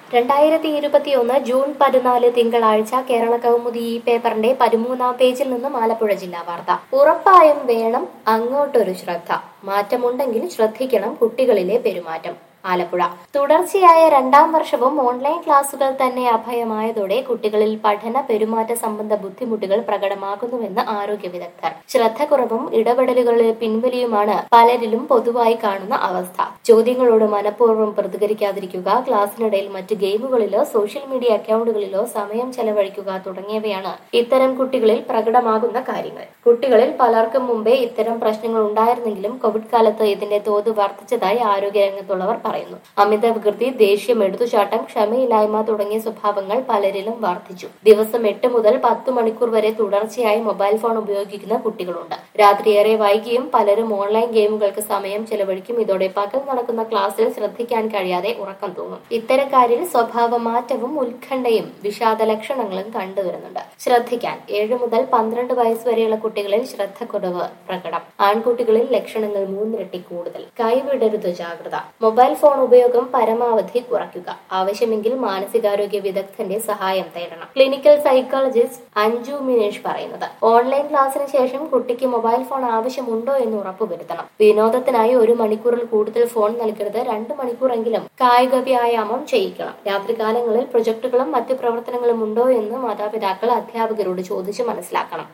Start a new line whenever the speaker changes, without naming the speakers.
രണ്ടായിരത്തി ഇരുപത്തിയൊന്ന് ജൂൺ പതിനാല് തിങ്കളാഴ്ച കേരള കൗമുദി ഈ പേപ്പറിന്റെ പതിമൂന്നാം പേജിൽ നിന്നും ആലപ്പുഴ ജില്ലാ വാർത്ത ഉറപ്പായും വേണം അങ്ങോട്ടൊരു ശ്രദ്ധ മാറ്റമുണ്ടെങ്കിൽ ശ്രദ്ധിക്കണം കുട്ടികളിലെ പെരുമാറ്റം ആലപ്പുഴ തുടർച്ചയായ രണ്ടാം വർഷവും ഓൺലൈൻ ക്ലാസുകൾ തന്നെ അഭയമായതോടെ കുട്ടികളിൽ പഠന പെരുമാറ്റ സംബന്ധ ബുദ്ധിമുട്ടുകൾ പ്രകടമാകുന്നുവെന്ന് ആരോഗ്യ വിദഗ്ധർ ശ്രദ്ധക്കുറവും ഇടപെടലുകളിൽ പിൻവലിയുമാണ് പലരിലും പൊതുവായി കാണുന്ന അവസ്ഥ ചോദ്യങ്ങളോട് മനഃപൂർവ്വം പ്രതികരിക്കാതിരിക്കുക ക്ലാസ്സിനിടയിൽ മറ്റ് ഗെയിമുകളിലോ സോഷ്യൽ മീഡിയ അക്കൗണ്ടുകളിലോ സമയം ചെലവഴിക്കുക തുടങ്ങിയവയാണ് ഇത്തരം കുട്ടികളിൽ പ്രകടമാകുന്ന കാര്യങ്ങൾ കുട്ടികളിൽ പലർക്കും മുമ്പേ ഇത്തരം പ്രശ്നങ്ങൾ ഉണ്ടായിരുന്നെങ്കിലും കോവിഡ് കാലത്ത് ഇതിന്റെ തോത് വർദ്ധിച്ചതായി ആരോഗ്യരംഗത്തുള്ളവർ പറയുന്നു അമിത വികൃതി ദേഷ്യം എടുത്തുചാട്ടം ക്ഷമയില്ലായ്മ തുടങ്ങിയ സ്വഭാവങ്ങൾ പലരിലും വർദ്ധിച്ചു ദിവസം എട്ട് മുതൽ പത്ത് മണിക്കൂർ വരെ തുടർച്ചയായി മൊബൈൽ ഫോൺ ഉപയോഗിക്കുന്ന കുട്ടികളുണ്ട് രാത്രി ഏറെ വൈകിയും പലരും ഓൺലൈൻ ഗെയിമുകൾക്ക് സമയം ചെലവഴിക്കും ഇതോടെ പകൽ നടക്കുന്ന ക്ലാസ്സിൽ ശ്രദ്ധിക്കാൻ കഴിയാതെ ഉറക്കം തൂങ്ങും ഇത്തരക്കാരിൽ സ്വഭാവ മാറ്റവും ഉത്കണ്ഠയും വിഷാദ ലക്ഷണങ്ങളും കണ്ടുവരുന്നുണ്ട് ശ്രദ്ധിക്കാൻ ഏഴ് മുതൽ പന്ത്രണ്ട് വയസ്സ് വരെയുള്ള കുട്ടികളിൽ ശ്രദ്ധക്കുറവ് പ്രകടം ആൺകുട്ടികളിൽ ലക്ഷണങ്ങൾ മൂന്നിരട്ടി കൂടുതൽ കൈവിടരുത് ജാഗ്രത മൊബൈൽ ഫോൺ ഉപയോഗം പരമാവധി കുറയ്ക്കുക ആവശ്യമെങ്കിൽ മാനസികാരോഗ്യ വിദഗ്ധന്റെ സഹായം തേടണം ക്ലിനിക്കൽ സൈക്കോളജിസ്റ്റ് അഞ്ജു മിനേഷ് പറയുന്നത് ഓൺലൈൻ ക്ലാസ്സിന് ശേഷം കുട്ടിക്ക് മൊബൈൽ ഫോൺ ആവശ്യമുണ്ടോ എന്ന് ഉറപ്പുവരുത്തണം വിനോദത്തിനായി ഒരു മണിക്കൂറിൽ കൂടുതൽ ഫോൺ നൽകരുത് രണ്ട് മണിക്കൂറെങ്കിലും കായിക വ്യായാമം ചെയ്യിക്കണം രാത്രികാലങ്ങളിൽ പ്രൊജക്ടുകളും മറ്റ് പ്രവർത്തനങ്ങളും ഉണ്ടോ എന്ന് മാതാപിതാക്കൾ അധ്യാപകരോട് ചോദിച്ച് മനസ്സിലാക്കണം